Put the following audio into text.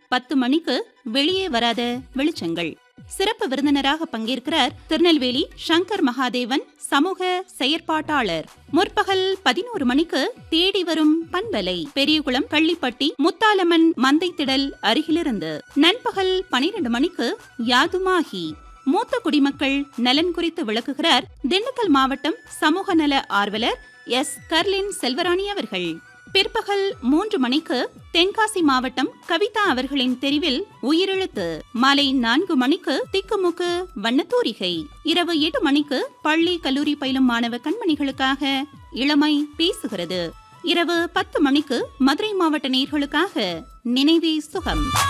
பத்து மணிக்கு வெளியே வராத வெளிச்சங்கள் சிறப்பு விருந்தினராக பங்கேற்கிறார் திருநெல்வேலி சங்கர் மகாதேவன் சமூக செயற்பாட்டாளர் முற்பகல் பதினோரு மணிக்கு தேடி வரும் பண்பலை பெரியகுளம் கள்ளிப்பட்டி முத்தாலம்மன் மந்தைத்திடல் அருகிலிருந்து நண்பகல் பனிரெண்டு மணிக்கு யாதுமாகி மூத்த குடிமக்கள் நலன் குறித்து விளக்குகிறார் திண்டுக்கல் மாவட்டம் சமூக நல ஆர்வலர் எஸ் கர்லின் செல்வராணி அவர்கள் பிற்பகல் மூன்று மணிக்கு தென்காசி மாவட்டம் கவிதா அவர்களின் தெரிவில் உயிரெழுத்து மாலை நான்கு மணிக்கு திக்குமுக்கு வண்ணத்தூரிகை இரவு எட்டு மணிக்கு பள்ளி கல்லூரி பயிலும் மாணவ கண்மணிகளுக்காக இளமை பேசுகிறது இரவு பத்து மணிக்கு மதுரை மாவட்ட நேர்களுக்காக நினைவே சுகம்